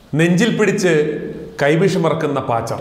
നെഞ്ചിൽ പിടിച്ച് കൈവിഷമറക്കുന്ന പാച്ചർ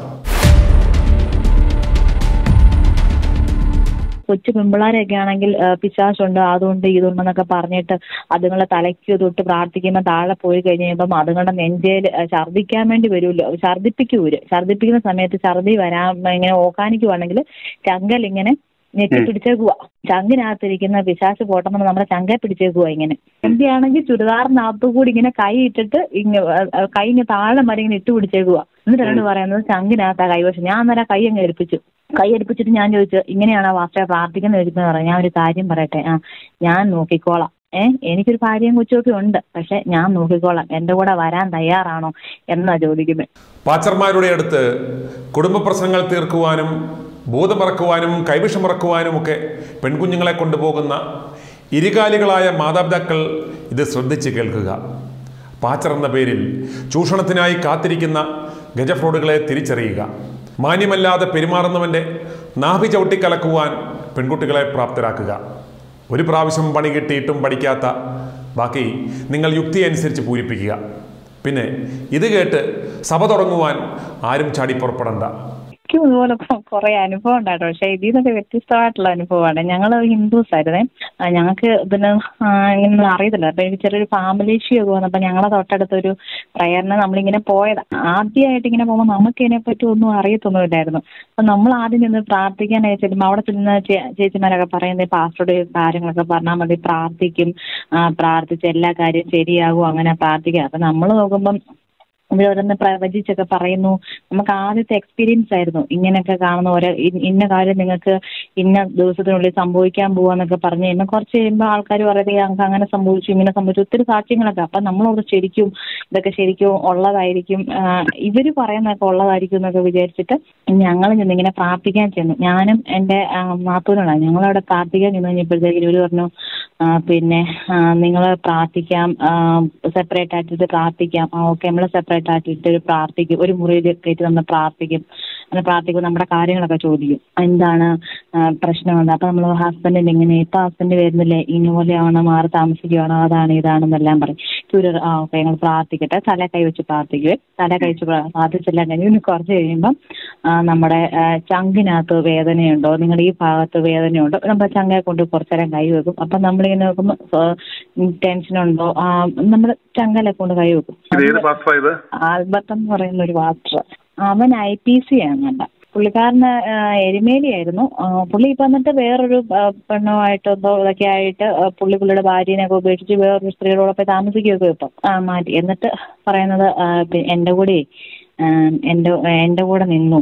കൊച്ചു പെമ്പിള്ളാരൊക്കെ ആണെങ്കിൽ ആ, പിശാചുണ്ട് അതുകൊണ്ട് ഇതുണ്ടെന്നൊക്കെ പറഞ്ഞിട്ട് അതുങ്ങളെ തലയ്ക്ക് തൊട്ട് പ്രാർത്ഥിക്കുമ്പോൾ താഴെ പോയി കഴിഞ്ഞ് കഴിയുമ്പം അതുങ്ങളുടെ നെഞ്ചേൽ ഛർദ്ദിക്കാൻ വേണ്ടി വരുമല്ലോ ഛർദ്ദിപ്പിക്കൂര് ഛർദ്ദിപ്പിക്കുന്ന സമയത്ത് ഛർദ്ദി വരാൻ ഇങ്ങനെ ഓക്കാനിക്കുവാണെങ്കിൽ ചങ്കൽ ഇങ്ങനെ ഞെക്കി പിടിച്ചേക്കുക ചങ്കിനകത്തിരിക്കുന്ന പിശാച്ച് പോട്ടെന്ന് നമ്മുടെ ചങ്ക പിടിച്ചേക്കുക ഇങ്ങനെ എന്തിയാണെങ്കിൽ ചുരിദാറിനകത്ത് കൂടി ഇങ്ങനെ കൈ ഇട്ടിട്ട് ഇങ്ങ ആ, കൈ ഇങ്ങനെ താഴെ വരെ ഇങ്ങനെ ഇട്ട് പിടിച്ചേക്കുക എന്നിട്ടാണ് പറയുന്നത് ചങ്കിനകത്താ കൈവശം ഞാൻ അന്നേരം കൈ അങ്ങ് ഏൽപ്പിച്ചു കൈ എടുപ്പിച്ചിട്ട് ഞാൻ ചോദിച്ചു ഇങ്ങനെയാണോ വാസ്തവ പ്രാർത്ഥിക്കുന്നത് ചോദിക്കുന്നത് പറഞ്ഞു ഞാൻ ഒരു കാര്യം പറയട്ടെ ആ ഞാൻ നോക്കിക്കോളാം ഏ എനിക്കൊരു ഭാര്യയും കൊച്ചുമൊക്കെ ഉണ്ട് പക്ഷെ ഞാൻ നോക്കിക്കോളാം എന്റെ കൂടെ വരാൻ തയ്യാറാണോ എന്നാ ചോദിക്കുന്നത് പാച്ചർമാരുടെ അടുത്ത് കുടുംബ പ്രശ്നങ്ങൾ തീർക്കുവാനും ബോധമറക്കുവാനും കൈവിഷമറക്കുവാനും ഒക്കെ പെൺകുഞ്ഞുങ്ങളെ കൊണ്ടുപോകുന്ന ഇരുകാലികളായ മാതാപിതാക്കൾ ഇത് ശ്രദ്ധിച്ച് കേൾക്കുക പാച്ചർ എന്ന പേരിൽ ചൂഷണത്തിനായി കാത്തിരിക്കുന്ന ഗജഫ്രോഡുകളെ തിരിച്ചറിയുക മാന്യമല്ലാതെ പെരുമാറുന്നവൻ്റെ നാഭി ചവിട്ടിക്കലക്കുവാൻ പെൺകുട്ടികളെ പ്രാപ്തരാക്കുക ഒരു പ്രാവശ്യം പണി കിട്ടിയിട്ടും പഠിക്കാത്ത ബാക്കി നിങ്ങൾ യുക്തി അനുസരിച്ച് പൂരിപ്പിക്കുക പിന്നെ ഇത് കേട്ട് സഭ തുടങ്ങുവാൻ ആരും ചാടി പുറപ്പെടണ്ട എനിക്കും ഇതുപോലെ കൊ- കുറെ അനുഭവം ഉണ്ടായിട്ടോ പക്ഷെ ഇതിൽ നിന്നൊക്കെ വ്യത്യസ്തമായിട്ടുള്ള അനുഭവമാണ് ഞങ്ങൾ ഹിന്ദുസ് ആയിരുന്നേ ആ, ഞങ്ങൾക്ക് പിന്നെ ആ, ഇങ്ങനെയൊന്നും അറിയത്തില്ല അപ്പൊ എനിക്ക് ചെറിയൊരു ഫാമിലി ഇഷ്യൂ ഒക്കെ വന്നപ്പോൾ ഞങ്ങളെ തൊട്ടടുത്തൊരു പ്രയറിന് നമ്മളിങ്ങനെ പോയത് ആദ്യമായിട്ട് ഇങ്ങനെ പോകുമ്പോൾ നമുക്ക് ഇതിനെപ്പറ്റി ഒന്നും അറിയത്തൊന്നുമില്ലായിരുന്നു അപ്പൊ നമ്മൾ ആദ്യം ചെന്ന് പ്രാർത്ഥിക്കാനായി ചെല്ലുമ്പോൾ അവിടെ ചെല്ലുന്ന ചേ- ചേച്ചിമാരൊക്കെ പറയുന്നത് പാസ്റ്ററുടെ കാര്യങ്ങളൊക്കെ പറഞ്ഞാൽ മതി പ്രാർത്ഥിക്കും ആ, പ്രാർത്ഥിച്ച് എല്ലാ കാര്യവും ശരിയാകും അങ്ങനെ പ്രാർത്ഥിക്കുക അപ്പൊ നമ്മൾ നോക്കുമ്പം ഇവരോരോന്ന് പ്രവചിച്ചൊക്കെ പറയുന്നു നമുക്ക് ആദ്യത്തെ എക്സ്പീരിയൻസ് ആയിരുന്നു ഇങ്ങനെയൊക്കെ കാണുന്ന ഓരോ ഇ- ഇന്ന കാര്യം നിങ്ങൾക്ക് ഇന്ന ദിവസത്തിനുള്ളിൽ സംഭവിക്കാൻ പോവാന്നൊക്കെ പറഞ്ഞു കഴിയുമ്പോൾ കുറച്ച് കഴിയുമ്പോൾ ആൾക്കാർ പറയുന്നത് ഞങ്ങൾക്ക് അങ്ങനെ സംഭവിച്ചു ഇങ്ങനെ സംഭവിച്ചു ഒത്തിരി സാക്ഷ്യങ്ങളൊക്കെ അപ്പൊ നമ്മളോട് ശരിക്കും ഇതൊക്കെ ശരിക്കും ഉള്ളതായിരിക്കും ആ, ഇവര് പറയുന്നതൊക്കെ ഉള്ളതായിരിക്കും എന്നൊക്കെ വിചാരിച്ചിട്ട് ഞങ്ങൾ ഇങ്ങനെ പ്രാർത്ഥിക്കാൻ ചെന്നു ഞാനും എൻ്റെ നാത്തൂനാണ് ഞങ്ങളവിടെ പ്രാർത്ഥിക്കാൻ ചെന്ന് കഴിഞ്ഞപ്പോഴത്തേക്കും ഇവര് പറഞ്ഞു ആ, പിന്നെ നിങ്ങൾ പ്രാർത്ഥിക്കാം സെപ്പറേറ്റ് ആയിട്ട് പ്രാർത്ഥിക്കാം ആ ഓക്കെ നമ്മൾ സെപ്പറേറ്റ് ആക്കിയിട്ട് പ്രാർത്ഥിക്കും ഒരു മുറിയിൽ കയറ്റി നമ്മൾ പ്രാർത്ഥിക്കും അങ്ങനെ പ്രാർത്ഥിക്കുമ്പോൾ നമ്മുടെ കാര്യങ്ങളൊക്കെ ചോദിക്കും എന്താണ് ആ, പ്രശ്നമെന്ന് അപ്പൊ നമ്മൾ ഹസ്ബൻഡിന് ഇങ്ങനെ ഇപ്പൊ ഹസ്ബൻഡ് വരുന്നില്ലേ ഇതുപോലെയാണോ മാറി താമസിക്കുകയാണോ അതാണ് ഇതാണെന്നെല്ലാം പറയും ചുരു ആ ഓക്കെ ഞങ്ങൾ പ്രാർത്ഥിക്കട്ടെ തല കൈ വെച്ച് പ്രാർത്ഥിക്കുവേ തല കഴിച്ച് പ്രാർത്ഥിച്ചെല്ലാം കഴിഞ്ഞ് ഇനി കുറച്ച് കഴിയുമ്പം ആ, നമ്മുടെ ആ, ചങ്കിനകത്ത് വേദനയുണ്ടോ നിങ്ങളുടെ ഈ ഭാഗത്ത് വേദനയുണ്ടോ നമ്മുടെ ചങ്കയെ കൊണ്ട് കുറച്ച് നേരം കൈ വെക്കും അപ്പം നമ്മളിങ്ങനെ നോക്കുമ്പോൾ ടെൻഷനുണ്ടോ ആ നമ്മുടെ ചങ്കലെ കൊണ്ട് കൈ വെക്കും ഇത് ഏത് പാസ്റ്റാ ഇത് ആൽബർട്ട് എന്ന് പറയുന്ന ഒരു വാസ്റ്റർ അവൻ ഐ പി സി ആണ് കണ്ട പുള്ളിക്കാരന് ആ, എരുമേലിയായിരുന്നു ആ, പുള്ളി ഇപ്പൊ എന്നിട്ട് വേറൊരു ആ, പെണ്ണുമായിട്ട് എന്തോ ഇതൊക്കെ ആയിട്ട് ആ, പുള്ളി പുള്ളിയുടെ ഭാര്യനെയൊക്കെ ഉപേക്ഷിച്ച് വേറൊരു സ്ത്രീയോടൊപ്പം താമസിക്കുകയൊക്കെ ഇപ്പം ആ മാറ്റി എന്നിട്ട് പറയുന്നത് ആ, പി- എൻ്റെ കൂടെ ആ, എൻ്റെ എൻ്റെ കൂടെ നിന്നു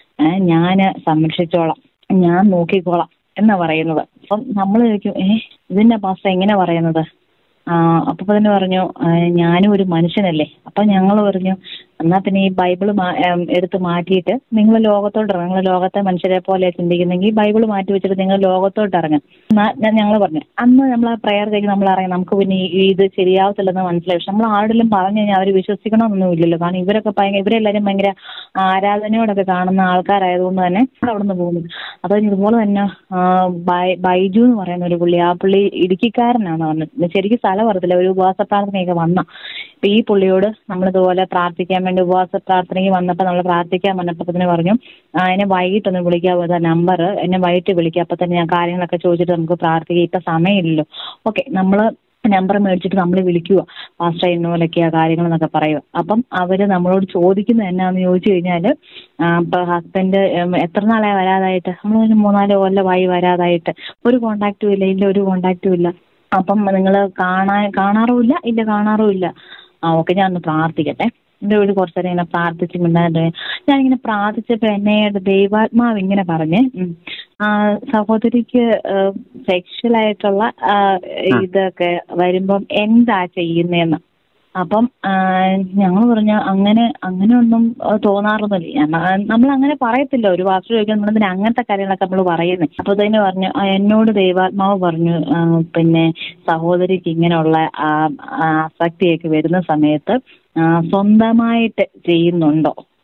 ഞാൻ സംരക്ഷിച്ചോളാം ഞാൻ നോക്കിക്കോളാം എന്നാ പറയുന്നത് അപ്പം നമ്മൾ ചോദിക്കും ഏ ഇതിന്റെ പാസ്റ്റർ എങ്ങനെ പറയുന്നത് ആ അപ്പൊ തന്നെ പറഞ്ഞു ആ, ഞാനും ഒരു മനുഷ്യനല്ലേ അപ്പൊ ഞങ്ങൾ പറഞ്ഞു എന്നാ പിന്നെ ഈ ബൈബിള് മാ- ഏം, എടുത്ത് മാറ്റിയിട്ട് നിങ്ങൾ ലോകത്തോട്ട് ഇറങ്ങും നിങ്ങൾ ലോകത്തെ മനുഷ്യരെ പോലെ ചിന്തിക്കുന്നെങ്കിൽ ബൈബിൾ മാറ്റി വെച്ചിട്ട് നിങ്ങൾ ലോകത്തോട്ട് ഇറങ്ങും ഞങ്ങൾ പറഞ്ഞു അന്ന് നമ്മൾ ആ പ്രയർ കഴിഞ്ഞ് നമ്മൾ അറിയാം നമുക്ക് പിന്നെ ഈ- ഇത് ശരിയാവത്തില്ലെന്ന് മനസ്സിലായി പക്ഷെ നമ്മൾ ആരെങ്കിലും പറഞ്ഞു കഴിഞ്ഞാൽ അവർ വിശ്വസിക്കണമെന്നൊന്നും ഇല്ലല്ലോ കാരണം ഇവരൊക്കെ ഭയങ്കര ഇവരെല്ലാവരും ഭയങ്കര ആരാധനയോടൊക്കെ കാണുന്ന ആൾക്കാരായതുകൊണ്ട് തന്നെ നമ്മൾ അവിടെ നിന്ന് പോകുന്നു അത് കഴിഞ്ഞ് ഇതുപോലെ തന്നെ ആ, ബൈ- ബൈജു എന്ന് പറയുന്ന ഒരു പുള്ളി ആ പുള്ളി ഇടുക്കിക്കാരനാണ് പറഞ്ഞത് ശരിക്കും സ്ഥലം അറിയത്തില്ല ഒരു ഉപവാസ പ്രാർത്ഥനയൊക്കെ വന്ന അപ്പൊ ഈ പുള്ളിയോട് നമ്മൾ ഇതുപോലെ പ്രാർത്ഥിക്കാൻ വേണ്ടി ഉപവാസ പ്രാർത്ഥനയ്ക്ക് വന്നപ്പോൾ നമ്മൾ പ്രാർത്ഥിക്കാൻ വന്നപ്പോൾ തന്നെ പറഞ്ഞു ആ, എന്നെ വൈകിട്ടൊന്ന് വിളിക്കാവോ നമ്പർ എന്നെ വൈകിട്ട് വിളിക്കുക അപ്പൊ തന്നെ ഞാൻ കാര്യങ്ങളൊക്കെ ചോദിച്ചിട്ട് നമുക്ക് പ്രാർത്ഥിക്കാം ഇപ്പൊ സമയമില്ലല്ലോ ഓക്കെ നമ്മള് നമ്പർ മേടിച്ചിട്ട് നമ്മൾ വിളിക്കുക പാസ്റ്റർ ഇന്നോലൊക്കെയാ കാര്യങ്ങൾ എന്നൊക്കെ പറയുക അപ്പം അവര് നമ്മളോട് ചോദിക്കുന്നത് എന്നാന്ന് ചോദിച്ചു കഴിഞ്ഞാല് ആ, ഇപ്പൊ ഹസ്ബൻഡ് എത്ര നാളായി വരാതായിട്ട് നമ്മൾ ഒരു മൂന്നാല് കൊല്ലമായി വരാതായിട്ട് ഒരു കോണ്ടാക്റ്റും ഇല്ല ഇല്ല ഒരു കോണ്ടാക്റ്റും ഇല്ല അപ്പം നിങ്ങൾ കാണാൻ കാണാറുമില്ല ഇല്ല കാണാറുമില്ല ആ ഓക്കെ ഞാൻ ഒന്ന് പ്രാർത്ഥിക്കട്ടെ എൻ്റെ വീട് കുറച്ച് നേരം ഇങ്ങനെ പ്രാർത്ഥിച്ച് മിണ്ടാണ്ട് ഞാനിങ്ങനെ പ്രാർത്ഥിച്ചപ്പോൾ എന്നെ ദൈവാത്മാവ് ഇങ്ങനെ പറഞ്ഞ് ഉം, ആ, സഹോദരിക്ക് സെക്ഷൽ ആയിട്ടുള്ള ആ, ഇതൊക്കെ വരുമ്പം എന്താ ചെയ്യുന്നതെന്ന് അപ്പം ഞങ്ങൾ പറഞ്ഞു അങ്ങനെ അങ്ങനെ ഒന്നും ആ, തോന്നാറൊന്നുമില്ല നമ്മൾ അങ്ങനെ പറയത്തില്ല ഒരു വാക്ക് ചോദിക്കാൻ നമ്മളതിന് അങ്ങനത്തെ കാര്യങ്ങളൊക്കെ നമ്മൾ പറയുന്നത് അപ്പൊ തന്നെ പറഞ്ഞു ആ, എന്നോട് ദൈവാത്മാവ് പറഞ്ഞു ആ, പിന്നെ സഹോദരിക്ക് ഇങ്ങനെയുള്ള ആ, ആ, ആസക്തിയൊക്കെ വരുന്ന സമയത്ത് ആ, സ്വന്തമായിട്ട് ചെയ്യുന്നുണ്ടോ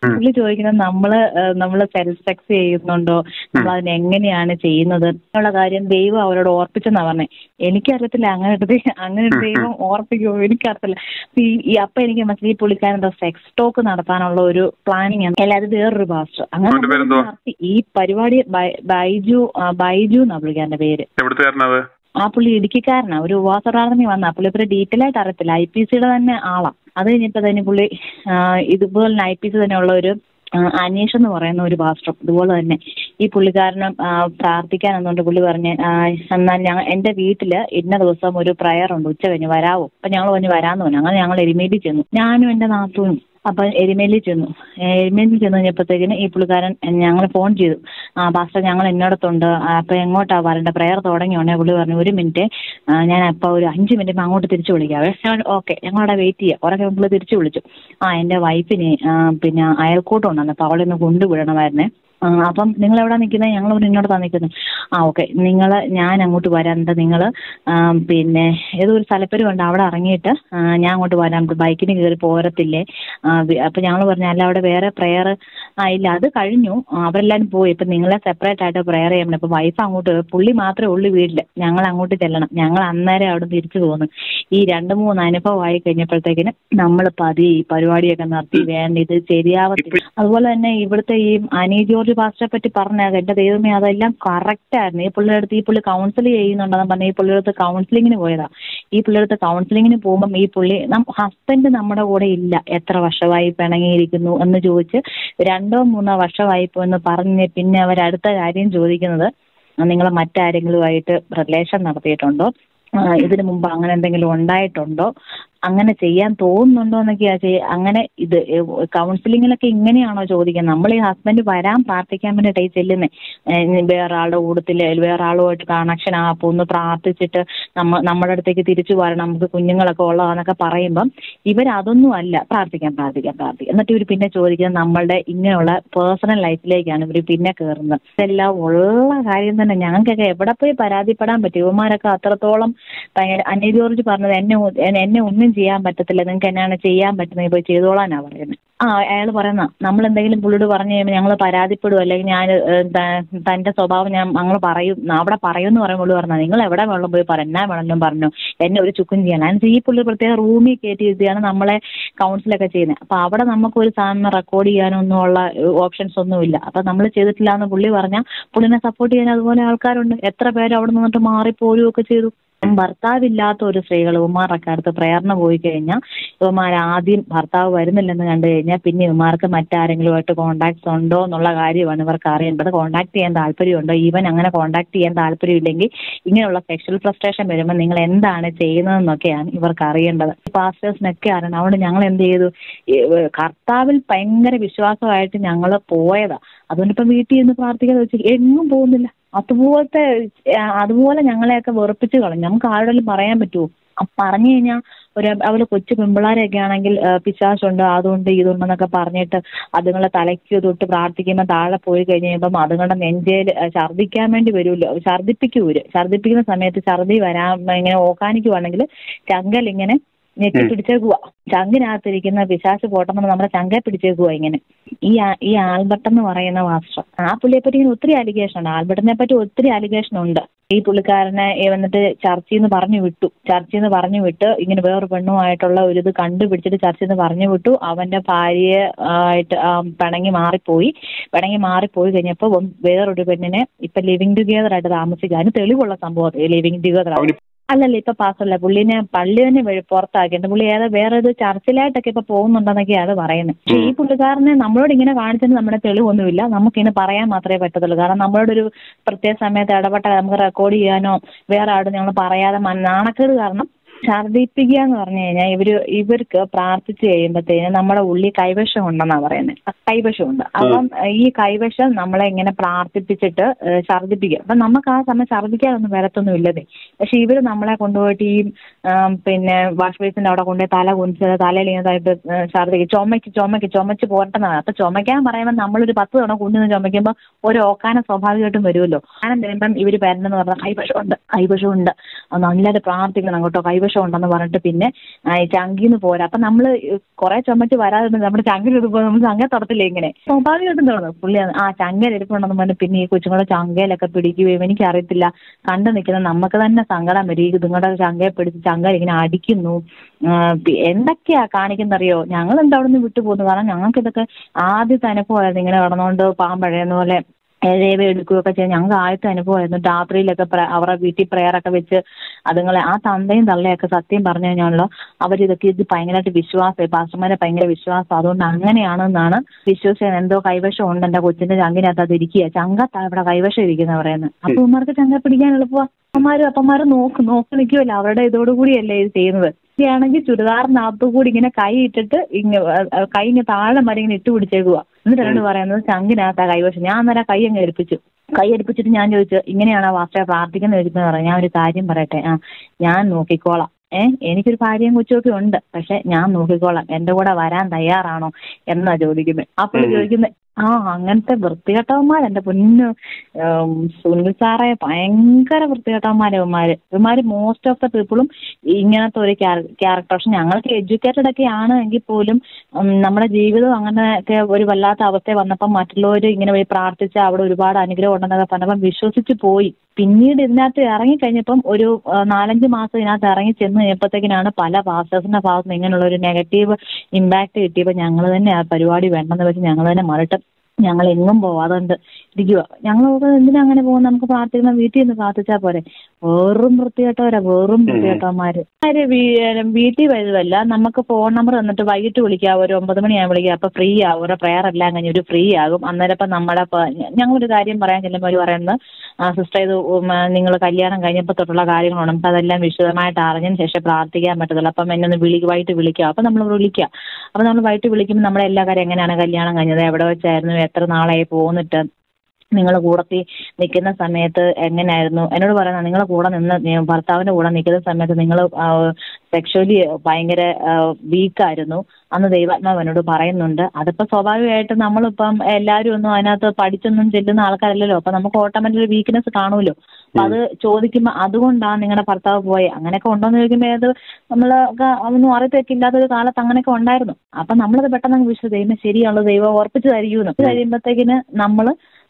പുള്ളി ചോദിക്കുന്നത് നമ്മള് ഏഹ്, നമ്മള് സെൽഫ് സെക്സ് ചെയ്യുന്നുണ്ടോ നമ്മൾ അതിന് എങ്ങനെയാണ് ചെയ്യുന്നത് എന്നുള്ള കാര്യം ദൈവം അവരോട് ഓർപ്പിച്ചെന്നാ പറഞ്ഞേ എനിക്കറിയത്തില്ല അങ്ങനെ ഒരു ദൈ- അങ്ങനെ ഒരു ദൈവം ഓർപ്പിക്കുമോ എനിക്കറിയത്തില്ല ഈ ഈ അപ്പൊ എനിക്ക് മനസ്സിലായി ഈ പുള്ളിക്കാരൻ എന്താ സെക്സ് ടോക്ക് നടത്താനുള്ള ഒരു പ്ലാനിങ് ആണ് അല്ല അത് വേറൊരു പാസ്റ്റർ അങ്ങനെ അവന്റെ പേരെന്തുവാ? നടത്തി. ഈ പരിപാടി ബൈ- ബൈജു ആ, ബൈജു എന്നാ പുള്ളിക്കാരന്റെ പേര് എവിടുത്തുകാരനത് ആ പുള്ളി ഇടുക്കിക്കാരനാ ഒരു ഉപവാസ പ്രാർത്ഥന വന്ന പുള്ളി ഇപ്പൊ ഡീറ്റെയിൽ ആയിട്ട് അറിയത്തില്ല ഐ പി സിയുടെ തന്നെ ആളാ അത് കഴിഞ്ഞപ്പോ തന്നെ പുള്ളി ആ, ഇതുപോലെ ഐ പി സി തന്നെയുള്ള ഒരു ആ, അനീഷ് എന്ന് പറയുന്ന ഒരു പാസ്റ്റർ ഇതുപോലെ തന്നെ ഈ പുള്ളിക്കാരനും ആ, പ്രാർത്ഥിക്കാൻ എന്നുകൊണ്ട് പുള്ളി പറഞ്ഞ് ആ, എന്നാൽ ഞങ്ങൾ എന്റെ വീട്ടില് ഇന്ന ദിവസം ഒരു പ്രയർ ഉണ്ട് ഉച്ച കഴിഞ്ഞ് വരാവോ അപ്പൊ ഞങ്ങൾ പറഞ്ഞ് വരാന്ന് പറഞ്ഞു അങ്ങനെ ഞങ്ങൾ എരുമേലി ചെന്നു ഞാനും എന്റെ നാത്തൂനും അപ്പൊ എരുമേലി ചെന്നു എരുമേലി ചെന്ന് കഴിഞ്ഞപ്പോഴത്തേക്കിന് ഈ പുള്ളിക്കാരൻ ഞങ്ങൾ ഫോൺ ചെയ്തു ആ പാസ്റ്റർ ഞങ്ങൾ ഇന്നടത്തുണ്ട് അപ്പൊ എങ്ങോട്ടാ വരേണ്ട പ്രയർ തുടങ്ങി ഉടനെ പുള്ളി പറഞ്ഞു ഒരു മിനിറ്റ് ആ, ഞാൻ അപ്പൊ ഒരു അഞ്ച് മിനിറ്റ് അങ്ങോട്ട് തിരിച്ചു വിളിക്കാവേ ഞാൻ ഓക്കെ ഞങ്ങളവിടെ വെയിറ്റ് ചെയ്യാം കുറെ പുള്ളി തിരിച്ചു വിളിച്ചു ആ എന്റെ വൈഫിന് ആ, പിന്നെ അയൽക്കൂട്ടം അപ്പൊ അവളെ ഒന്ന് കൊണ്ടുവിടണമായിരുന്നേ ആ, അപ്പം നിങ്ങൾ എവിടെ നിൽക്കുന്നത് ഞങ്ങൾ ഇവിടെ ഇന്നോടത്താ നിൽക്കുന്നത് ആ ഓക്കെ നിങ്ങൾ ഞാൻ അങ്ങോട്ട് വരാം എന്താ നിങ്ങൾ പിന്നെ ഏതോ ഒരു സ്ഥലപ്പേര് ഉണ്ട് അവിടെ ഇറങ്ങിയിട്ട് ആ, ഞാൻ അങ്ങോട്ട് വരാം ബൈക്കിന് കയറി പോരത്തില്ലേ ആ, വി- അപ്പൊ ഞങ്ങൾ പറഞ്ഞു അല്ല അവിടെ വേറെ പ്രെയർ ആ ഇല്ല അത് കഴിഞ്ഞു ആ, അവരെല്ലാരും പോയി ഇപ്പൊ നിങ്ങളെ സെപ്പറേറ്റ് ആയിട്ട് പ്രെയർ ചെയ്യണം ഇപ്പൊ വൈഫ് അങ്ങോട്ട് പുള്ളി മാത്രമേ ഉള്ളൂ വീട്ടില് ഞങ്ങൾ അങ്ങോട്ട് ചെല്ലണം ഞങ്ങൾ അന്നേരം അവിടെ തിരിച്ചു പോന്നു ഈ രണ്ട് മൂന്ന് അനുഭവമായി കഴിഞ്ഞപ്പോഴത്തേക്കിന് നമ്മൾ പതി ഈ പരിപാടിയൊക്കെ നടത്തി വേണ്ട ഇത് ശരിയാവത്തില്ല അതുപോലെ തന്നെ ഇവിടുത്തെ ഈ അനി ജോർജ് പാസ്റ്ററെ പറ്റി പറഞ്ഞത് എന്റെ ദൈവമേ അതെല്ലാം കറക്റ്റ് ആയിരുന്നു ഈ പുള്ളിയുടെ അടുത്ത് ഈ പുള്ളി കൗൺസിൽ ചെയ്യുന്നുണ്ടെന്ന് പറഞ്ഞ ഈ പുള്ളിയുടെ അടുത്ത് കൗൺസിലിങ്ങിന് പോയതാ ഈ പുള്ളിയുടെ അടുത്ത് കൗൺസിലിങ്ങിന് പോകുമ്പം ഈ പുള്ളി ഹസ്ബൻഡ് നമ്മുടെ കൂടെ ഇല്ല എത്ര വർഷമായി പിണങ്ങിയിരിക്കുന്നു എന്ന് ചോദിച്ച് രണ്ടോ മൂന്നോ വർഷമായി എന്ന് പറഞ്ഞ് പിന്നെ അവർ അടുത്ത കാര്യം ചോദിക്കുന്നത് നിങ്ങൾ മറ്റാരെങ്കിലുമായിട്ട് റിലേഷൻ നടത്തിയിട്ടുണ്ടോ ആ, ഇതിനു മുമ്പ് അങ്ങനെ എന്തെങ്കിലും ഉണ്ടായിട്ടുണ്ടോ അങ്ങനെ ചെയ്യാൻ തോന്നുന്നുണ്ടോ എന്നൊക്കെയാ ചെയ്യ അങ്ങനെ ഇത് കൗൺസിലിങ്ങിലൊക്കെ ഇങ്ങനെയാണോ ചോദിക്കുന്നത് നമ്മൾ ഈ ഹസ്ബൻഡ് വരാൻ പ്രാർത്ഥിക്കാൻ വേണ്ടിയിട്ടായി ചെല്ലുന്നേ വേറെ ആളുടെ കൂട്ടത്തിൽ വേറെ ആളുമായിട്ട് കണക്ഷൻ ആ അപ്പൊ ഒന്ന് പ്രാർത്ഥിച്ചിട്ട് നമ്മ നമ്മുടെ അടുത്തേക്ക് തിരിച്ചു വരണം നമുക്ക് കുഞ്ഞുങ്ങളൊക്കെ ഉള്ളതാന്നൊക്കെ പറയുമ്പം ഇവരതൊന്നും അല്ല പ്രാർത്ഥിക്കാൻ പ്രാർത്ഥിക്കാൻ പ്രാർത്ഥിക്കാം എന്നിട്ട് ഇവർ പിന്നെ ചോദിക്കുന്നത് നമ്മളുടെ ഇങ്ങനെയുള്ള പേഴ്സണൽ ലൈഫിലേക്കാണ് ഇവർ പിന്നെ കയറുന്നത് ഇതെല്ലാം ഉള്ള കാര്യം തന്നെ ഞങ്ങൾക്കൊക്കെ എവിടെ പോയി പരാതിപ്പെടാൻ പറ്റും ഇവന്മാരൊക്കെ അത്രത്തോളം ഭയങ്കര അന്യ ജോർജ് പറഞ്ഞത് എന്നെ ഒ- എന്നെ- എന്നെ ഒന്നും ചെയ്യാൻ പറ്റത്തില്ല നിങ്ങൾക്ക് എന്നാണ് ചെയ്യാൻ പറ്റുന്നത് പോയി ചെയ്തോളാനാ പറയുന്നത് ആ അയാൾ പറയുന്ന നമ്മൾ എന്തെങ്കിലും പുള്ളിയോട് പറഞ്ഞു കഴിയുമ്പോൾ ഞങ്ങൾ പരാതിപ്പെടും അല്ലെങ്കിൽ ഞാൻ ഏഹ്, ത- തന്റെ സ്വഭാവം ഞാൻ ഞങ്ങൾ പറയും അവിടെ പറയുമെന്ന് പറയുമ്പോൾ പുള്ളി പറഞ്ഞാൽ നിങ്ങൾ എവിടെ വേണം പോയി പറ എന്നാ വേണമെങ്കിലും പറഞ്ഞു എന്നെ ഒരു ചുക്കും ചെയ്യണം അതിന് ഈ പുള്ളി പ്രത്യേക റൂമിൽ കയറ്റി ഇരുത്തിയാണ് നമ്മളെ കൗൺസിലൊക്കെ ചെയ്യുന്നത് അപ്പൊ അവിടെ നമുക്ക് ഒരു സാധനം റെക്കോർഡ് ചെയ്യാനൊന്നും ഉള്ള ഓപ്ഷൻസ് ഒന്നുമില്ല അപ്പൊ നമ്മൾ ചെയ്തിട്ടില്ല എന്ന് പുള്ളി പറഞ്ഞാൽ പുള്ളിനെ സപ്പോർട്ട് ചെയ്യാൻ അതുപോലെ ആൾക്കാരുണ്ട് എത്ര പേര് അവിടെ നിന്നിട്ട് മാറിപ്പോരുകയൊക്കെ ചെയ്തു ഭർത്താവില്ലാത്ത ഒരു സ്ത്രീകൾ ഇവന്മാരൊക്കെ അടുത്ത് പ്രേരണ പോയി കഴിഞ്ഞാൽ ഇവന്മാർ ആദ്യം ഭർത്താവ് വരുന്നില്ലെന്ന് കണ്ടു കഴിഞ്ഞാൽ പിന്നെ ഇവന്മാർക്ക് മറ്റാരെങ്കിലുമായിട്ട് കോണ്ടാക്ട്സ് ഉണ്ടോ എന്നുള്ള കാര്യമാണ് ഇവർക്ക് അറിയേണ്ടത് കോണ്ടാക്ട് ചെയ്യാൻ താല്പര്യമുണ്ടോ ഈവൻ അങ്ങനെ കോണ്ടാക്ട് ചെയ്യാൻ താല്പര്യമില്ലെങ്കിൽ ഇങ്ങനെയുള്ള സെക്ഷൽ ഫ്രസ്ട്രേഷൻ വരുമ്പോൾ നിങ്ങൾ എന്താണ് ചെയ്യുന്നതെന്നൊക്കെയാണ് ഇവർക്ക് അറിയേണ്ടത് പാസ്റ്റേഴ്സിനൊക്കെ അറിയണം അതുകൊണ്ട് ഞങ്ങൾ എന്ത് ചെയ്തു ഈ, ഏഹ്, കർത്താവിൽ ഭയങ്കര വിശ്വാസമായിട്ട് ഞങ്ങൾ പോയതാ അതുകൊണ്ട് ഇപ്പം വീട്ടിൽ നിന്ന് പ്രാർത്ഥിക്കാതെ വെച്ച് എങ്ങും പോകുന്നില്ല അതുപോലത്തെ ആ, അതുപോലെ ഞങ്ങളെയൊക്കെ വെറുപ്പിച്ച് കളഞ്ഞു നമുക്ക് ആരോടെങ്കിലും പറയാൻ പറ്റുമോ അ- പറഞ്ഞു കഴിഞ്ഞാൽ ഒരു അവര് കൊച്ചു പെമ്പിള്ളാരൊക്കെ ആണെങ്കിൽ ആ, പിശാചുണ്ട് അതുകൊണ്ട് ഇതുണ്ടെന്നൊക്കെ പറഞ്ഞിട്ട് അതുങ്ങളെ തലയ്ക്ക് തൊട്ട് പ്രാർത്ഥിക്കുമ്പോൾ താഴെ പോയി കഴിഞ്ഞ് കഴിയുമ്പം അതുങ്ങളുടെ നെഞ്ചേൽ ഛർദ്ദിക്കാൻ വേണ്ടി വരുമല്ലോ ഛർദ്ദിപ്പിക്കൂര് ഛർദ്ദിപ്പിക്കുന്ന സമയത്ത് ഛർദ്ദി വരാൻ ഇങ്ങനെ ഓക്കാനിക്കുവാണെങ്കിൽ ചങ്കൽ ഇങ്ങനെ ഞെക്കി പിടിച്ചേക്കുക ചങ്കിനകത്തിരിക്കുന്ന പിശാച്ച് പോട്ടെന്ന് നമ്മുടെ ചങ്ക പിടിച്ചേക്കുക ഇങ്ങനെ ഈ ആ- ഈ ആൽബർട്ട് എന്ന് പറയുന്ന മാസ്റ്റർ ആ പുള്ളിയെ പറ്റി ഇങ്ങനെ ഒത്തിരി അലിഗേഷൻ ഉണ്ട് ആൽബർട്ടിനെ പറ്റി ഒത്തിരി അലിഗേഷൻ ഉണ്ട് ഈ പുള്ളിക്കാരനെ ഈ വന്നിട്ട് ചർച്ചിൽ നിന്ന് പറഞ്ഞു വിട്ടു ചർച്ചിൽ നിന്ന് പറഞ്ഞു വിട്ട് ഇങ്ങനെ വേറൊരു പെണ്ണുമായിട്ടുള്ള ഒരു ഇത് കണ്ടുപിടിച്ചിട്ട് ചർച്ചിൽ നിന്ന് പറഞ്ഞു വിട്ടു അവന്റെ ഭാര്യയെ ആയിട്ട് ആ, പിണങ്ങി മാറിപ്പോയി പിണങ്ങി മാറിപ്പോയി കഴിഞ്ഞപ്പോൾ വേറൊരു പെണ്ണിനെ ഇപ്പൊ ലിവിങ് ടുഗെദർ ആയിട്ട് താമസിക്കാൻ തെളിവുള്ള സംഭവം ലിവിങ് ടുഗെദർ അവന് അല്ലല്ല ഇപ്പൊ പാസ്സല്ല പുള്ളിനെ പള്ളി തന്നെ വഴി പുറത്താക്കിയിട്ട് പുള്ളി ഏതാ വേറെ ഒരു ചർച്ചിലായിട്ടൊക്കെ ഇപ്പൊ പോകുന്നുണ്ടെന്നൊക്കെയാണ് പറയുന്നത് പക്ഷേ ഈ പുള്ളിക്കാരനെ നമ്മളോട് ഇങ്ങനെ കാണിച്ചിട്ട് നമ്മുടെ തെളിവൊന്നുമില്ല നമുക്കിങ്ങനെ പറയാൻ മാത്രമേ പറ്റത്തുള്ളൂ കാരണം നമ്മളോട് ഒരു പ്രത്യേക സമയത്ത് ഇടപെട്ട നമുക്ക് റെക്കോർഡ് ചെയ്യാനോ വേറെ ആരോടും ഞങ്ങൾ പറയാതെ മന- നാണക്കേട് കാരണം ഛർദ്ദിപ്പിക്കുക എന്ന് പറഞ്ഞു കഴിഞ്ഞാൽ ഇവര് ഇവർക്ക് പ്രാർത്ഥിച്ചു കഴിയുമ്പോഴത്തേന് നമ്മുടെ ഉള്ളിൽ കൈവശം ഉണ്ടെന്നാ പറയുന്നത് കൈവശമുണ്ട് അപ്പം ഈ കൈവശം നമ്മളെ ഇങ്ങനെ പ്രാർത്ഥിപ്പിച്ചിട്ട് ഏഹ്, ഛർദ്ദിപ്പിക്കുക അപ്പൊ നമുക്ക് ആ സമയം ഛർദ്ദിക്കാനൊന്നും വരത്തൊന്നും ഇല്ലതേ പക്ഷെ ഇവര് നമ്മളെ കൊണ്ടുപോയിട്ട് ഈ ആം, പിന്നെ വാഷ് ബേസിന്റെ അവിടെ കൊണ്ടുപോയി തല കുനിച്ച് തലയിൽ ഇങ്ങനത്തായിട്ട് ഏഹ്, ഛർദ്ദിക്കും ചുമയ്ക്ക് ചുമയ്ക്ക് ചുമച്ച് പോരട്ടെന്നാണ് അപ്പൊ ചുമയ്ക്കാൻ പറയുമ്പോൾ നമ്മളൊരു പത്ത് തവണ കുഞ്ഞിന്ന് ചുമയ്ക്കുമ്പോൾ ഒരു ഓക്കാന സ്വാഭാവികമായിട്ടും വരുമല്ലോ അങ്ങനെ വരുമ്പം ഇവര് പേരന്റെന്ന് പറഞ്ഞാൽ കൈവശമുണ്ട് കൈവശമുണ്ട് അത് നല്ലതായിട്ട് പ്രാർത്ഥിക്കണം കേട്ടോ കൈവശം കൈവശം ഉണ്ടെന്ന് പറഞ്ഞിട്ട് പിന്നെ ആ, ഈ ചങ്കിന്ന് പോരാ അപ്പൊ നമ്മള് കുറെ ചുമച്ച് വരാതെ നമ്മുടെ ചങ്കിൽ ഇരിക്കുമ്പോൾ നമ്മൾ ചങ്ക തുടത്തില്ലേ ഇങ്ങനെ സ്വാഭാവികമായിട്ടും തോന്നുന്നു പുള്ളി ആ ചങ്കയിൽ ഇരിപ്പുണ്ടെന്ന് പറഞ്ഞ് പിന്നെ ഈ കൊച്ചുങ്ങളെ ചങ്കയിലൊക്കെ പിടിക്കുകയും എനിക്കറിയത്തില്ല കണ്ടു നിൽക്കുന്ന നമുക്ക് തന്നെ സങ്കടം വരും ഈ ഇതുങ്ങളുടെ ചങ്കയെ പിടിച്ച് ചങ്കയിൽ ഇങ്ങനെ അടിക്കുന്നു ആ, പി- എന്തൊക്കെയാ കാണിക്കുന്നറിയോ ഞങ്ങൾ എന്താ അവിടെ നിന്ന് വിട്ടുപോകുന്നു കാരണം ഞങ്ങൾക്ക് ഇതൊക്കെ ആദ്യത്തെ അനുഭവമായിരുന്നു ഇങ്ങനെ കിടന്നുകൊണ്ട് പാമ്പഴയുന്ന പോലെ ഏഴേവ എടുക്കുകയൊക്കെ ചെയ്ത് ഞങ്ങൾക്ക് ആദ്യത്തെ അനുഭവമായിരുന്നു രാത്രിയിലൊക്കെ പ്ര- അവരുടെ വീട്ടിൽ പ്രയറൊക്കെ വെച്ച് അതുങ്ങളെ ആ തന്തയും തള്ളയൊക്കെ സത്യം പറഞ്ഞു കഴിഞ്ഞാലോ അവരിതൊക്കെ ഇത് ഭയങ്കരമായിട്ട് വിശ്വാസം പാസ്റ്റർമാരെ ഭയങ്കര വിശ്വാസം അതുകൊണ്ട് അങ്ങനെയാണെന്നാണ് വിശ്വസിച്ചത് എന്തോ കൈവശം ഉണ്ട് എന്റെ കൊച്ചിന്റെ ചങ്കിനകത്ത് അത് ഇരിക്കുക ചങ്കത്താ ഇവിടെ കൈവശം ഇരിക്കുന്ന പറയുന്നത് അപ്പൊ ഉമ്മാർക്ക് ചങ്ക പിടിക്കാൻ എളുപ്പമാ അമ്മമാരും അപ്പന്മാരും നോക്ക് നോക്കി നിൽക്കുമല്ലോ അവരുടെ ഇതോടുകൂടിയല്ലേ ഇത് ചെയ്യുന്നത് ആണെങ്കിൽ ചുരിദാറിനകത്തു കൂടി ഇങ്ങനെ കൈ ഇട്ടിട്ട് ഇങ്ങ അഹ് കൈ ഇങ്ങനെ താഴെ വരെ ഇങ്ങനെ ഇട്ട് പിടിച്ചേക്കുക എന്നിട്ട് എന്നോട് പറയുന്നത് ചങ്കിനകത്താ കൈവശം ഞാൻ അന്നേരം കൈ അങ്ങ് എടുപ്പിച്ചു കൈ എടുപ്പിച്ചിട്ട് ഞാൻ ചോദിച്ചു ഇങ്ങനെയാണോ വാസ്തവ പ്രാർത്ഥിക്കുന്ന ചോദിക്കുന്നത് പറയാം ഞാൻ ഒരു കാര്യം പറയട്ടെ ആ ഞാൻ നോക്കിക്കോളാം ഏഹ് എനിക്കൊരു ഭാര്യയും കൊച്ചുമൊക്കെ ഉണ്ട് പക്ഷെ ഞാൻ നോക്കിക്കോളാം എന്റെ കൂടെ വരാൻ തയ്യാറാണോ എന്നാ ചോദിക്കുന്നത് അപ്പോൾ ചോദിക്കുന്നത് ആ അങ്ങനത്തെ വൃത്തികെട്ടവന്മാർ എന്റെ പൊന്നു ഉം, സുനിൽ സാറെ ഭയങ്കര വൃത്തികെട്ടവന്മാരെ ഇവന്മാര് ഇവന്മാര് മോസ്റ്റ് ഓഫ് ദ പീപ്പിളും ഇങ്ങനത്തെ ഒരു ക്യാരക്ടർ പക്ഷെ ഞങ്ങൾക്ക് എഡ്യൂക്കേറ്റഡ് ഒക്കെ ആണ് എങ്കിൽ പോലും ഉം, നമ്മുടെ ജീവിതം അങ്ങനെയൊക്കെ ഒരു വല്ലാത്ത അവസ്ഥ വന്നപ്പം മറ്റുള്ളവർ ഇങ്ങനെ പോയി പ്രാർത്ഥിച്ച് അവിടെ ഒരുപാട് അനുഗ്രഹം ഉണ്ടെന്നൊക്കെ പറഞ്ഞപ്പം വിശ്വസിച്ച് പോയി പിന്നീട് ഇതിനകത്ത് ഇറങ്ങിക്കഴിഞ്ഞപ്പം ഒരു ആ, നാലഞ്ച് മാസം ഇതിനകത്ത് ഇറങ്ങി ചെന്ന് കഴിഞ്ഞപ്പോഴത്തേക്കിനാണ് പല പാസ്റ്റേഴ്സിന്റെ ഭാഗത്ത് നിന്ന് ഇങ്ങനെയുള്ള ഒരു നെഗറ്റീവ് ഇമ്പാക്ട് കിട്ടിയപ്പോൾ ഞങ്ങൾ തന്നെ ആ പരിപാടി വേണ്ടെന്ന് വെച്ച് ഞങ്ങൾ തന്നെ മറിട്ട് ഞങ്ങൾ എങ്ങും പോവാതുകൊണ്ട് ഇരിക്കുക ഞങ്ങൾ എന്തിനാ അങ്ങനെ പോകുന്നത് നമുക്ക് പ്രാർത്ഥിക്കുന്ന വീട്ടിൽ നിന്ന് പ്രാർത്ഥിച്ചാൽ പോരെ വെറും വൃത്തികെട്ടവരാ വെറും വൃത്തികെട്ടവന്മാര് ആര് വീ- വീട്ടിൽ വരുവല്ല നമുക്ക് ഫോൺ നമ്പർ തന്നിട്ട് വൈകിട്ട് വിളിക്കാം ഒരു ഒമ്പത് മണിയാകുമ്പോൾ വിളിക്കാം അപ്പൊ ഫ്രീ ആവും ഒരു പ്രെയർ എല്ലാം കഴിഞ്ഞ് ഒരു ഫ്രീ ആകും അന്നേരം ഇപ്പം നമ്മുടെ പ- ഞങ്ങളൊരു കാര്യം പറയാൻ ചെല്ലുമ്പോൾ അവർ പറയുന്നത് സിസ്റ്റർ ഇത് നിങ്ങൾ കല്യാണം കഴിഞ്ഞപ്പോൾ തൊട്ടുള്ള കാര്യങ്ങളാണ് നമുക്ക് അതെല്ലാം വിശദമായിട്ട് അറിഞ്ഞതിന് ശേഷം പ്രാർത്ഥിക്കാൻ പറ്റത്തുള്ളൂ അപ്പം എന്നെ ഒന്ന് വിളി വൈകിട്ട് വിളിക്കാം അപ്പം നമ്മൾ വിളിക്കാം അപ്പം നമ്മൾ വൈകിട്ട് വിളിക്കുമ്പോൾ നമ്മുടെ എല്ലാ കാര്യം എങ്ങനെയാണ് കല്യാണം കഴിഞ്ഞത് എവിടെ വെച്ചായിരുന്നു എത്ര നാളായി പോന്നിട്ട് നിങ്ങൾ കൂടത്തി നിൽക്കുന്ന സമയത്ത് എങ്ങനെയായിരുന്നു എന്നോട് പറയുന്നത് നിങ്ങൾ കൂടെ നിന്ന് നി- ഭർത്താവിന്റെ കൂടെ നിൽക്കുന്ന സമയത്ത് നിങ്ങൾ സെക്ഷുവലി ഭയങ്കര വീക്കായിരുന്നു അന്ന് ദൈവാത്മാവ് എന്നോട് പറയുന്നുണ്ട് അതിപ്പോ സ്വാഭാവികമായിട്ട് നമ്മളിപ്പം എല്ലാവരും ഒന്നും അതിനകത്ത് പഠിച്ചൊന്നും ചെല്ലുന്ന ആൾക്കാരല്ലല്ലോ അപ്പൊ നമുക്ക് ഓട്ടോമാറ്റിക് ഒരു വീക്ക്നെസ് കാണുമല്ലോ അപ്പൊ അത് ചോദിക്കുമ്പോൾ അതുകൊണ്ടാണ് നിങ്ങളുടെ ഭർത്താവ് പോയെ അങ്ങനെയൊക്കെ ഉണ്ടോന്ന് ചോദിക്കുമ്പോൾ അത് നമ്മൾ ഒന്നും അറിയത്തൊക്കെ ഇല്ലാത്തൊരു കാലത്ത് അങ്ങനെയൊക്കെ ഉണ്ടായിരുന്നു അപ്പൊ നമ്മളത് പെട്ടെന്ന് അങ്ങ് വിശ്വസിച്ച് ദൈവം ശരിയാണല്ലോ ദൈവം ഉറപ്പിച്ചു തരികയെന്ന് കഴിയുമ്പോഴത്തേക്കിന് നമ്മൾ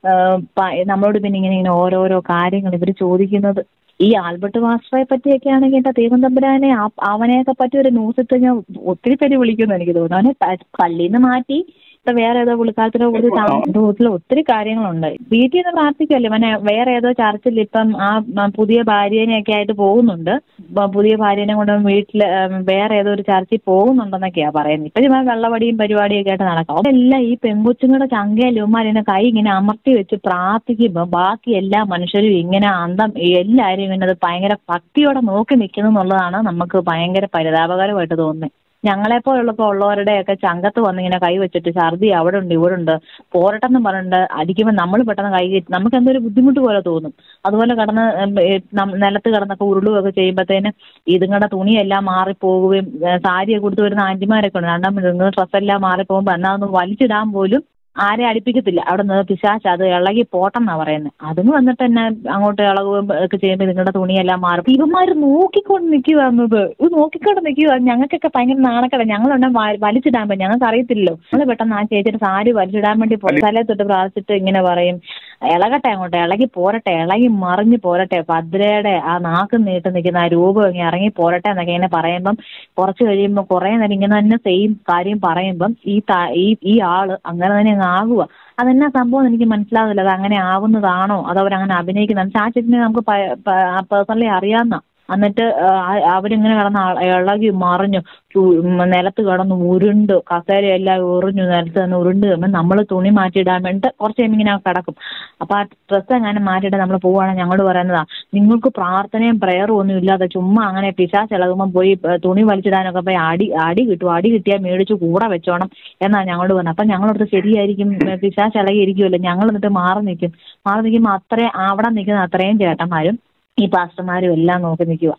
നമ്മളോട് പിന്നെ ഇങ്ങനെ ഇങ്ങനെ ഓരോരോ കാര്യങ്ങൾ ഇവർ ചോദിക്കുന്നത് ഈ ആൽബർട്ട് മാസ്റ്ററെ പറ്റിയൊക്കെ ആണെങ്കിൽ എന്റെ ദൈവം തമ്പുരാനെ ആ- അവനെയൊക്കെ പറ്റി ഒരു ന്യൂസ് ഇട്ട് ഞാൻ ഒത്തിരി പേര് വിളിക്കുന്നു എനിക്ക് തോന്നുന്നു അവനെ പ- പള്ളിയിൽ നിന്ന് മാറ്റി ഇപ്പൊ വേറെ ഏതോ പുള്ളിക്കാലത്തിനോ കൂടി എന്റെ വീട്ടിൽ ഒത്തിരി കാര്യങ്ങളുണ്ട് വീട്ടിൽ നിന്ന് പ്രാർത്ഥിക്കുമല്ലേ അവനെ വേറെ ഏതോ ചർച്ചിൽ ഇപ്പം ആ ആ പുതിയ ഭാര്യനെയൊക്കെ ആയിട്ട് പോകുന്നുണ്ട് ബ- പുതിയ ഭാര്യനെ കൊണ്ട് വീട്ടിൽ വേറെ ഏതോ ഒരു ചർച്ചിൽ പോകുന്നുണ്ടെന്നൊക്കെയാ പറയുന്നത് ഇപ്പൊ ചുമ്മാ വെള്ളവടിയും പരിപാടിയും ഒക്കെ ആയിട്ട് നടക്കാം അതെല്ലാം ഈ പെൺകൊച്ചുങ്ങളുടെ ചങ്കയിലുമാരിനെ കൈ ഇങ്ങനെ അമർത്തി വെച്ച് പ്രാർത്ഥിക്കുമ്പോൾ ബാക്കി എല്ലാ മനുഷ്യരും ഇങ്ങനെ അന്തം എല്ലാവരും ഇങ്ങനെ അത് ഭയങ്കര ഭക്തിയോടെ നോക്കി നിൽക്കുന്നു എന്നുള്ളതാണ് നമുക്ക് ഭയങ്കര പരിതാപകരമായിട്ട് തോന്നുന്നത് ഞങ്ങളെപ്പോലുള്ളപ്പോൾ ഉള്ളവരുടെയൊക്കെ ചങ്കത്ത് വന്നിങ്ങനെ കൈ വെച്ചിട്ട് ഛർദി അവിടെ ഉണ്ട് ഇവിടെ ഉണ്ട് പോരട്ടെന്ന് പറഞ്ഞിട്ട് അടിക്കുമ്പോൾ നമ്മൾ പെട്ടെന്ന് കൈ കയറ്റി നമുക്ക് എന്തോ ഒരു ബുദ്ധിമുട്ട് പോലെ തോന്നും അതുപോലെ കിടന്ന് ഉം, ഏ, നം- നിലത്ത് കിടന്നൊക്കെ ഉരുളുകയൊക്കെ ചെയ്യുമ്പോഴത്തേന് ഇതുങ്ങളുടെ തുണിയെല്ലാം മാറിപ്പോവുകയും ഏ, സാരിയൊക്കെ കൊടുത്ത് വരുന്ന ആന്റിമാരൊക്കെ ഉണ്ട് രണ്ടാം നിങ്ങൾ ഡ്രസ്സെല്ലാം മാറിപ്പോകുമ്പോൾ എന്നാ ഒന്ന് വലിച്ചിടാൻ പോലും ആരെ അടുപ്പിക്കത്തില്ല അവിടെ നിന്ന് പിശാച്ച് അത് ഇളകി പോട്ടെന്നാ പറയുന്നത് അതും വന്നിട്ട് തന്നെ അങ്ങോട്ട് ഇളകുകയും ഒക്കെ ചെയ്യുമ്പോൾ നിങ്ങളുടെ തുണിയെല്ലാം മാറും ഇവന്മാര് നോക്കിക്കൊണ്ട് നിൽക്കുകയെന്നത് ഇത് നോക്കിക്കൊണ്ട് നിൽക്കുക ഞങ്ങൾക്കൊക്കെ ഭയങ്കര നാണക്കട ഞങ്ങളുണ്ടെ വലിച്ചിടാൻ പറ്റും ഞങ്ങൾക്ക് അറിയത്തില്ലല്ലോ നമ്മൾ പെട്ടെന്ന് ആ ചേച്ചിയുടെ സാരി വലിച്ചിടാൻ വേണ്ടി പോകും തലേ തൊട്ട് പ്രാർത്ഥിച്ചിട്ട് ഇങ്ങനെ പറയും ഇളകട്ടെ അങ്ങോട്ട് ഇളകി പോരട്ടെ ഇളകി മറിഞ്ഞ് പോരട്ടെ ഭദ്രയുടെ ആ നാക്ക് നീട്ട് നിൽക്കുന്ന ആ രൂപം ഇങ്ങനെ ഇറങ്ങി പോരട്ടെ എന്നൊക്കെ ഇങ്ങനെ പറയുമ്പം കുറച്ച് കഴിയുമ്പോൾ കുറേ നേരം ഇങ്ങനെ തന്നെ സെയിം കാര്യം പറയുമ്പം ഈ ത- ഈ ഈ ആള് അങ്ങനെ തന്നെ അങ്ങ് ആകുക അതെന്നാ സംഭവം എന്ന് എനിക്ക് മനസ്സിലാവില്ല അത് അങ്ങനെ ആവുന്നതാണോ അതോ അവരങ്ങനെ അഭിനയിക്കുന്നത് ആ ചേച്ചിനെ നമുക്ക് പേഴ്സണലി അറിയാവുന്ന എന്നിട്ട് ആ, അവരിങ്ങനെ കിടന്ന് ആ- ഇളകി മറിഞ്ഞു ചു- ഉം, നിലത്ത് കിടന്ന് ഉരുണ്ട് കസേരയെല്ലാം ഉറിഞ്ഞു നിലത്ത് തന്നെ ഉരുണ്ട് കഴിയുമ്പോൾ നമ്മൾ തുണി മാറ്റിയിടാൻ വേണ്ടിയിട്ട് കുറച്ച് കഴിയുമ്പോൾ ഇങ്ങനെ കിടക്കും അപ്പോൾ ആ ഡ്രസ്സ് എങ്ങനെ മാറ്റിയിട്ട് നമ്മൾ പോവുകയാണെങ്കിൽ ഞങ്ങളോട് പറയുന്നതാ നിങ്ങൾക്ക് പ്രാർത്ഥനയും പ്രയറും ഒന്നും ഇല്ലാതെ ചുമ്മാ അങ്ങനെ പിശാച്ച് ഇളകുമ്പോൾ പോയി ഏ, തുണി വലിച്ചിടാനൊക്കെ പോയി അടി അടി കിട്ടും അടി കിട്ടിയാൽ മേടിച്ച് കൂടെ വെച്ചോണം എന്നാണ് ഞങ്ങളോട് പറഞ്ഞത് അപ്പം ഞങ്ങളടുത്ത് ശരിയായിരിക്കും ഏ, പിശാച്ച് ഇളകിയിരിക്കുമല്ലോ ഞങ്ങൾ എന്നിട്ട് മാറി നിൽക്കും മാറി നിൽക്കുമ്പോൾ അത്രയും അവിടെ നിൽക്കുന്ന അത്രയും ചേട്ടന്മാരും ഈ പാസ്റ്റർമാരും എല്ലാം നോക്കി നിൽക്കുക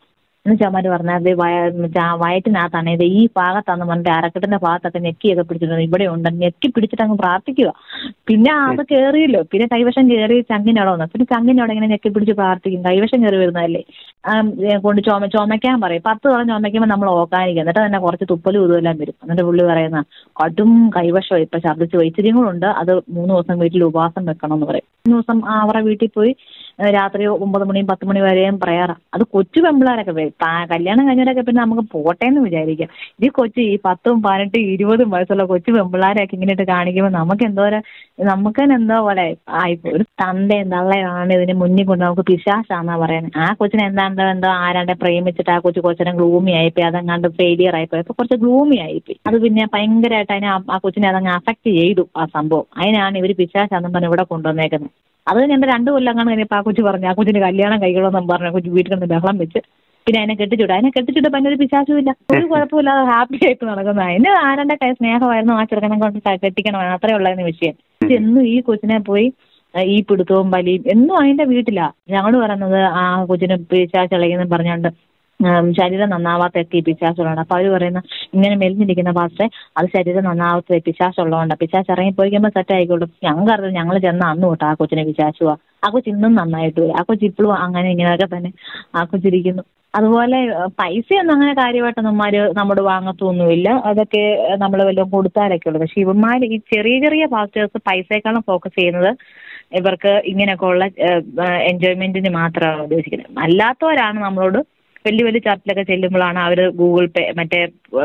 എന്ന് ചമാര് പറഞ്ഞാൽ അത് വയ ചാ- വയറ്റിനകത്താണ് ഇത് ഈ ഭാഗത്താന്ന് പറഞ്ഞിട്ട് അരക്കെട്ടിന്റെ ഭാഗത്തൊക്കെ ഞെക്കിയൊക്കെ പിടിച്ചിട്ടുണ്ട് ഇവിടെ ഉണ്ട് ഞെക്കി പിടിച്ചിട്ട് അങ്ങ് പ്രാർത്ഥിക്കുക പിന്നെ അത് കയറിയല്ലോ പിന്നെ കൈവശം കയറി ചങ്ങിനോടെ വന്നു പിന്നെ ചങ്ങിനോടെ ഇങ്ങനെ ഞെക്കി പിടിച്ച് പ്രാർത്ഥിക്കും കൈവശം കയറി വരുന്നതല്ലേ ആം, ഏ, കൊണ്ട് ചുമ ചുമയ്ക്കാൻ പറയും പത്ത് തവണ ചുമയ്ക്കുമ്പോൾ നമ്മൾ ഓക്കാനിക്കും എന്നിട്ട് തന്നെ കുറച്ച് തുപ്പലും ഇതും എല്ലാം വരും എന്നിട്ട് പുള്ളി പറയുന്ന കടും കൈവശം ഇപ്പൊ ഛർദ്ദിച്ച് പോയി ഇച്ചിരിയും കൂടെ ഉണ്ട് അത് മൂന്ന് ദിവസം വീട്ടിൽ ഉപവാസം വെക്കണം എന്ന് പറയും മൂന്ന് ദിവസം ആ അവരുടെ വീട്ടിൽ പോയി ഏ, രാത്രി ഒമ്പത് മണിയും പത്ത് മണി വരെയും പ്രയറാ അത് കൊച്ചു പെമ്പിളാരൊക്കെ വരും താ- കല്യാണം കഴിഞ്ഞവരൊക്കെ പിന്നെ നമുക്ക് പോട്ടെ എന്ന് വിചാരിക്കാം ഈ കൊച്ചു ഈ പത്തും പതിനെട്ടും ഇരുപതും വയസ്സുള്ള കൊച്ചു പെമ്പിളാരൊക്കെ ഇങ്ങനെ ഇട്ട് കാണിക്കുമ്പോൾ നമുക്ക് എന്തോരം നമുക്ക് തന്നെ എന്തോ പോലെ ആയിപ്പോ ഒരു തന്തയും തള്ളയാണ് ഇതിന് മുന്നിൽ കൊണ്ട് നമുക്ക് പിശാശാന്നാ പറയുന്നത് ആ കൊച്ചിനെ എന്താണ്ടോ എന്തോ ആരാണ്ടെ പ്രേമിച്ചിട്ട് ആ കൊച്ചു കൊച്ചിനെ ഗ്ലൂമി ആയിപ്പോയി അതങ്ങാണ്ട് ഫെയിലിയർ ആയിപ്പോയി അപ്പൊ കുറച്ച് ഗ്ലൂമി ആയിപ്പോയി അത് പിന്നെ ഭയങ്കരമായിട്ട് അതിനെ ആ- ആ കൊച്ചിനെ അതങ്ങ് അഫക്ട് ചെയ്തു ആ സംഭവം അതിനാണ് ഇവർ പിശാശാന്നും പറഞ്ഞ് ഇവിടെ കൊണ്ടുവന്നേക്കുന്നത് അത് ഞങ്ങൾ രണ്ടു കൊല്ലം കാണും കഴിഞ്ഞപ്പോൾ ആ കൊച്ചു പറഞ്ഞു ആ കൊച്ചിന് കല്യാണം കഴിക്കണമെന്നും പറഞ്ഞു ആ കൊച്ചു വീട്ടിൽ നിന്ന് ബഹളം വെച്ച് പിന്നെ അതിനെ കെട്ടിച്ചുവിടും അതിനെ കെട്ടിച്ചിട്ട് ഭയങ്കര ഒരു പിശാചുമില്ല ഒരു കുഴപ്പമില്ലാതെ ഹാപ്പി ആയിട്ട് നടക്കുന്ന അതിന് ആരന്റെ കൈ സ്നേഹമായിരുന്നു ആ ചെറുക്കനെ കൊണ്ട് ക- കെട്ടിക്കണം അത്രേ ഉള്ളതെന്ന് വിഷയം പക്ഷെ എന്നും ഈ കൊച്ചിനെ പോയി ആ, ഈ പിടുത്തവും വലിയും എന്നും അതിന്റെ വീട്ടിലാ ഞങ്ങൾ പറയുന്നത് ആ കൊച്ചിന് പിശാചളയെന്നും പറഞ്ഞുകൊണ്ട് ഉം, ശരീരം നന്നാവാത്തൊക്കെ ഈ പിശാസുള്ളതാണ് അപ്പൊ അവര് പറയുന്ന ഇങ്ങനെ മെലിഞ്ഞിരിക്കുന്ന പാസ്റ്റേ അത് ശരീരം നന്നാവാത്ത പിശാസുള്ളതുകൊണ്ട് പിശാച്ച് ഇറങ്ങി പോയിക്കുമ്പോൾ സെറ്റ് ആയിക്കോളും ഞങ്ങൾക്കറിയാം ഞങ്ങൾ ചെന്ന അന്ന് തൊട്ട് ആ കൊച്ചിനെ പിശാച്ചുവാ ആ കൊച്ചു ഇന്നും നന്നായിട്ട് വരും ആ കൊച്ചു ഇപ്പോഴും അങ്ങനെ ഇങ്ങനെയൊക്കെ തന്നെ ആ കൊച്ചിരിക്കുന്നു അതുപോലെ ഏഹ്, പൈസയൊന്നും അങ്ങനെ കാര്യമായിട്ടൊന്നും ഇവന്മാര് നമ്മോട് വാങ്ങത്തൊന്നുമില്ല അതൊക്കെ നമ്മൾ വല്ലതും കൊടുത്താലൊക്കെ ഉള്ളൂ പക്ഷെ ഇവന്മാർ ഈ ചെറിയ ചെറിയ പാസ്റ്റേഴ്സ് പൈസയെക്കാളും ഫോക്കസ് ചെയ്യുന്നത് ഇവർക്ക് ഇങ്ങനെയൊക്കെ ഉള്ള എൻജോയ്മെന്റിന് മാത്രമാണ് ഉദ്ദേശിക്കുന്നത് അല്ലാത്തവരാണ് നമ്മളോട് വലിയ വലിയ ചർച്ചിലൊക്കെ ചെല്ലുമ്പോഴാണ് അവർ ഗൂഗിൾ പേ മറ്റേ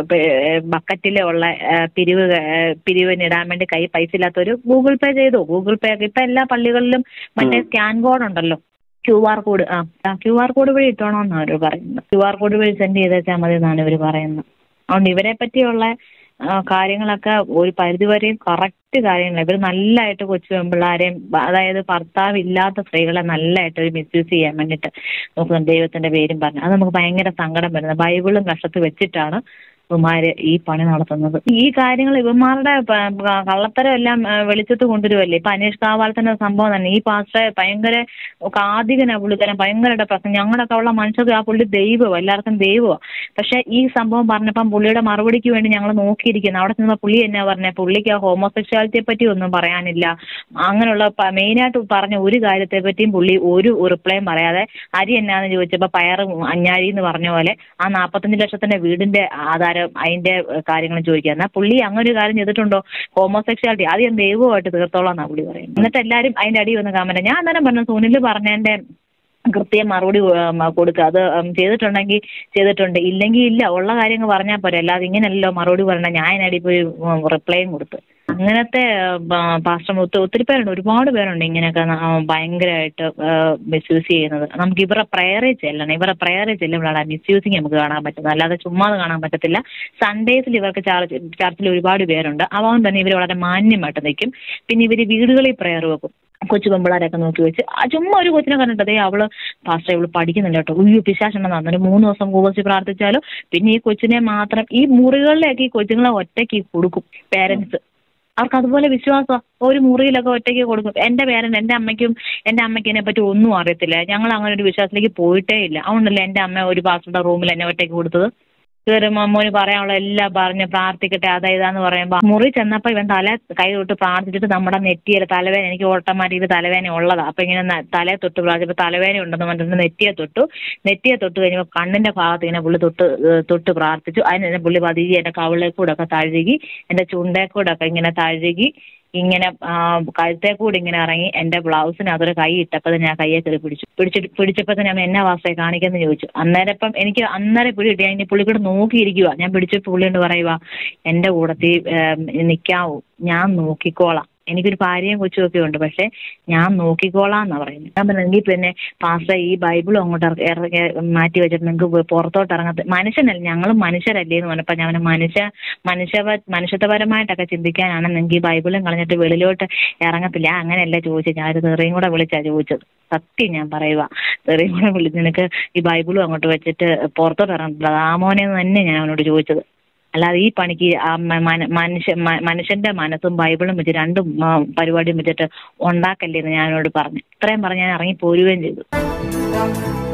ബക്കറ്റിലെ ഉള്ള ആ, പിരിവ് ആ, പിരിവിനിടാൻ വേണ്ടി കൈ പൈസ ഇല്ലാത്തവർ ഗൂഗിൾ പേ ചെയ്തു ഗൂഗിൾ പേ ഇപ്പൊ എല്ലാ പള്ളികളിലും മറ്റേ സ്കാൻ കോഡ് ഉണ്ടല്ലോ ക്യു ആർ കോഡ് ആ ക്യു ആർ കോഡ് വഴി ഇട്ടോണമെന്നാണ് അവർ പറയുന്നത് ക്യു ആർ കോഡ് വഴി സെൻഡ് ചെയ്തേച്ചാൽ മതി എന്നാണ് ഇവർ പറയുന്നത് അതുകൊണ്ട് ഇവരെ പറ്റിയുള്ള ആ, കാര്യങ്ങളൊക്കെ ഒരു പരിധിവരെയും കറക്റ്റ് കാര്യങ്ങൾ ഇവർ നല്ലതായിട്ട് കൊച്ചു പെൺപിള്ളാരെയും ബ- അതായത് ഭർത്താവ് ഇല്ലാത്ത സ്ത്രീകളെ നല്ലതായിട്ട് ഒരു മിസ്യൂസ് ചെയ്യാൻ വേണ്ടിയിട്ട് നോക്കുന്നുണ്ട് ദൈവത്തിന്റെ പേരും പറഞ്ഞു അത് നമുക്ക് ഭയങ്കര സങ്കടം വരുന്നത് ബൈബിളും കഷത്ത് വെച്ചിട്ടാണ് ഇവന്മാര് ഈ പണി നടത്തുന്നത് ഈ കാര്യങ്ങൾ ഇവന്മാരുടെ പ- പ- കള്ളത്തരം എല്ലാം ആ, വെളിച്ചത്ത് കൊണ്ടുവരുമല്ലേ ഇപ്പൊ അനീഷ് കാവാലത്തിന്റെ സംഭവം തന്നെ ഈ പാസ്റ്റർ ഭയങ്കര കാതികന പുള്ളിക്കാരൻ ഭയങ്കരമായിട്ട് പ്രശ്നം ഞങ്ങളൊക്കെ ഉള്ള മനുഷ്യർക്ക് ആ പുള്ളി ദൈവം എല്ലാവർക്കും ദൈവമാണ് പക്ഷെ ഈ സംഭവം പറഞ്ഞപ്പം പുള്ളിയുടെ മറുപടിക്ക് വേണ്ടി ഞങ്ങൾ നോക്കിയിരിക്കുന്നു അവിടെ ചെന്നപ്പോൾ പുള്ളി എന്നാ പറഞ്ഞ പുള്ളിക്ക് ആ ഹോമോസെക്ഷാലിറ്റിയെ പറ്റി ഒന്നും പറയാനില്ല അങ്ങനെയുള്ള മെയിനായിട്ട് പറഞ്ഞ ഒരു കാര്യത്തെ പറ്റിയും പുള്ളി ഒരു റിപ്ലൈയും പറയാതെ അരി എന്നാന്ന് ചോദിച്ചപ്പോൾ പയർ അഞ്ഞാഴി എന്ന് പറഞ്ഞ പോലെ ആ നാൽപ്പത്തഞ്ച് ലക്ഷത്തിന്റെ വീടിന്റെ ആധാരം അതിന്റെ കാര്യങ്ങളും ചോദിക്കുക എന്നാൽ പുള്ളി അങ്ങനെ ഒരു കാര്യം ചെയ്തിട്ടുണ്ടോ ഹോമോസെക്ഷാലിറ്റി അത് ഞാൻ ദൈവമായിട്ട് തീർത്തോളാം എന്നാ പുള്ളി പറയുന്നത് എന്നിട്ട് എല്ലാവരും അതിന്റെ അടി വന്ന് കമന്റ് ഞാൻ അന്നേരം പറഞ്ഞു സുനിൽ പറഞ്ഞതിന്റെ കൃത്യം മറുപടി ഉം, കൊടുക്കുക അത് ഉം, ചെയ്തിട്ടുണ്ടെങ്കിൽ ചെയ്തിട്ടുണ്ട് ഇല്ലെങ്കിൽ ഇല്ല ഉള്ള കാര്യങ്ങൾ പറഞ്ഞാൽ പോരെ അല്ലാതെ ഇങ്ങനെയല്ലോ മറുപടി പറയണ്ട ഞാൻ അതിനടി പോയി റിപ്ലൈയും കൊടുത്തു അങ്ങനത്തെ പാസ്റ്റർ ഒത്തിരി ഒത്തിരി പേരുണ്ട് ഒരുപാട് പേരുണ്ട് ഇങ്ങനെയൊക്കെ ന- ആ, ഭയങ്കരമായിട്ട് മിസ്യൂസ് ചെയ്യുന്നത് നമുക്ക് ഇവരുടെ പ്രയറിൽ ചെല്ലണം ഇവരുടെ പ്രയറിൽ ചെല്ലുമ്പോഴാണ് മിസ്യൂസിങ് നമുക്ക് കാണാൻ പറ്റുന്നത് അല്ലാതെ ചുമ്മാതെ കാണാൻ പറ്റത്തില്ല സൺഡേസിൽ ഇവർക്ക് ചർച്ച് ചർച്ചിൽ ഒരുപാട് പേരുണ്ട് അതുകൊണ്ട് തന്നെ ഇവർ വളരെ മാന്യമായിട്ട് നിൽക്കും പിന്നെ ഇവർ വീടുകളിൽ പ്രയർ വെക്കും കൊച്ചു പെമ്പിളാരൊക്കെ നോക്കി വെച്ച് ആ ചുമ്മാ ഒരു കൊച്ചിനെ കണ്ടിട്ട് അതേ അവള് പാസ്റ്റർ ഇവള് പഠിക്കുന്നില്ല കേട്ടോ ഉയ്യോ പിശാശുണ്ടെന്ന് അന്നൊരു മൂന്ന് ദിവസം കൂവച്ച് പ്രാർത്ഥിച്ചാലും പിന്നെ ഈ കൊച്ചിനെ മാത്രം ഈ മുറികളിലേക്ക് ഈ കൊച്ചുങ്ങളെ ഒറ്റയ്ക്ക് കൊടുക്കും പേരൻസ് അവർക്ക് അതുപോലെ വിശ്വാസം ഒരു മുറിയിലൊക്കെ ഒറ്റയ്ക്ക് കൊടുക്കും എന്റെ പേരന്റ് എന്റെ അമ്മയ്ക്കും എന്റെ അമ്മയ്ക്ക് ഇതിനെ പറ്റി ഒന്നും അറിയത്തില്ല ഞങ്ങൾ അങ്ങനെ ഒരു വിശ്വാസത്തിലേക്ക് പോയിട്ടേ ഇല്ല അതുകൊണ്ടല്ലേ എന്റെ അമ്മ ഒരു പാസ്റ്ററുടെ റൂമിൽ എന്നെ ഒറ്റയ്ക്ക് കൊടുത്തത് കയറി മമ്മൂന് പറയാനുള്ള എല്ലാം പറഞ്ഞ് പ്രാർത്ഥിക്കട്ടെ അതായതാന്ന് പറയുമ്പോൾ മുറി ചെന്നപ്പോൾ ഇവൻ തല കൈ തൊട്ട് പ്രാർത്ഥിച്ചിട്ട് നമ്മുടെ നെറ്റിയിൽ തലവേദന എനിക്ക് ഓട്ടോമാറ്റിക്കലി തലവേദന ഉള്ളതാ അപ്പൊ ഇങ്ങനെ ന- തലയെ തൊട്ട് പ്രാർത്ഥിച്ചപ്പോൾ തലവേദന ഉണ്ടെന്ന് പറഞ്ഞിട്ട് നെറ്റിയെ തൊട്ടു നെറ്റിയെ തൊട്ട് കഴിഞ്ഞപ്പോൾ കണ്ണിന്റെ ഭാഗത്ത് ഇങ്ങനെ പുള്ളി തൊട്ട് ഏഹ് തൊട്ട് പ്രാർത്ഥിച്ചു അതിന് തന്നെ പുള്ളി പതിയെ എന്റെ കവിളെ കൂടെ ഒക്കെ തഴുകി എന്റെ ചുണ്ടേ കൂടെ ഒക്കെ ഇങ്ങനെ തഴുകി ഇങ്ങനെ ആ, കഴുത്തേ കൂടി ഇങ്ങനെ ഇറങ്ങി എന്റെ ബ്ലൗസിന് അതൊരു കൈ ഇട്ടപ്പോൾ ഞാൻ കയ്യെ കയറി പിടിച്ചു പിടിച്ചിട്ട് പിടിച്ചപ്പോൾ തന്നെ ഞാൻ എന്നാ വാസയെ കാണിക്കാന്ന് ചോദിച്ചു അന്നേരം ഇപ്പം എനിക്ക് അന്നേരം പിടി കിട്ടി ഞാൻ പുള്ളി കൂടെ നോക്കിയിരിക്കുക ഞാൻ പിടിച്ചപ്പോൾ പുള്ളി കൊണ്ട് പറയുക എന്റെ കൂടത്തിൽ നിൽക്കാവൂ ഞാൻ നോക്കിക്കോളാം എനിക്കൊരു ഭാര്യയും കൊച്ചുമൊക്കെ ഉണ്ട് പക്ഷെ ഞാൻ നോക്കിക്കോളാം എന്നാ പറയുന്നത് ഞാൻ പറഞ്ഞു എങ്കിൽ പിന്നെ പാസ്റ്റർ ഈ ബൈബിളും അങ്ങോട്ട് ഇറ- ഇറക്കി മാറ്റി വെച്ചിട്ട് നിങ്ങൾക്ക് പുറത്തോട്ട് ഇറങ്ങത്ത മനുഷ്യനല്ല ഞങ്ങളും മനുഷ്യരല്ലേ എന്ന് പറഞ്ഞപ്പോൾ ഞാൻ പറഞ്ഞു, മനുഷ്യ മനുഷ്യ മനുഷ്യത്വപരമായിട്ടൊക്കെ ചിന്തിക്കാനാണ് നിങ്ങൾക്ക് ഈ ബൈബിളും കളഞ്ഞിട്ട് വെളിയിലോട്ട് ഇറങ്ങത്തില്ല അങ്ങനെയല്ല ചോദിച്ചത് ഞാനൊരു തെറിയും കൂടെ വിളിച്ചാ ചോദിച്ചത് സത്യം ഞാൻ പറയുക തെറിയും കൂടെ വിളിച്ച് നിനക്ക് ഈ ബൈബിളും അങ്ങോട്ട് വെച്ചിട്ട് പുറത്തോട്ട് ഇറങ്ങത്തില്ല ആമോനെ എന്ന് തന്നെ ഞാൻ അവനോട് ചോദിച്ചത് അല്ലാതെ ഈ പണിക്ക് ആ മ- മന- മനുഷ്യ മ- മനുഷ്യന്റെ മനസ്സും ബൈബിളും വെച്ച് രണ്ടും ആ, പരിപാടിയും വെച്ചിട്ട് ഉണ്ടാക്കല്ലേ എന്ന് ഞാൻ അവനോട് പറഞ്ഞു ഇത്രയും പറഞ്ഞ് ഞാൻ ഇറങ്ങി പോരുകയും ചെയ്തു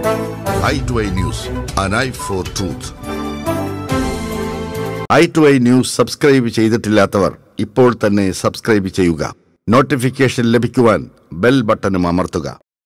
eye to eye news an eye for truth eye to eye news subscribe ചെയ്തിട്ടില്ലാത്തവർ ഇപ്പോൾ തന്നെ സബ്സ്ക്രൈബ് ചെയ്യുക നോട്ടിഫിക്കേഷൻ ലഭിക്കുവാൻ ബെൽ ബട്ടണും അമർത്തുക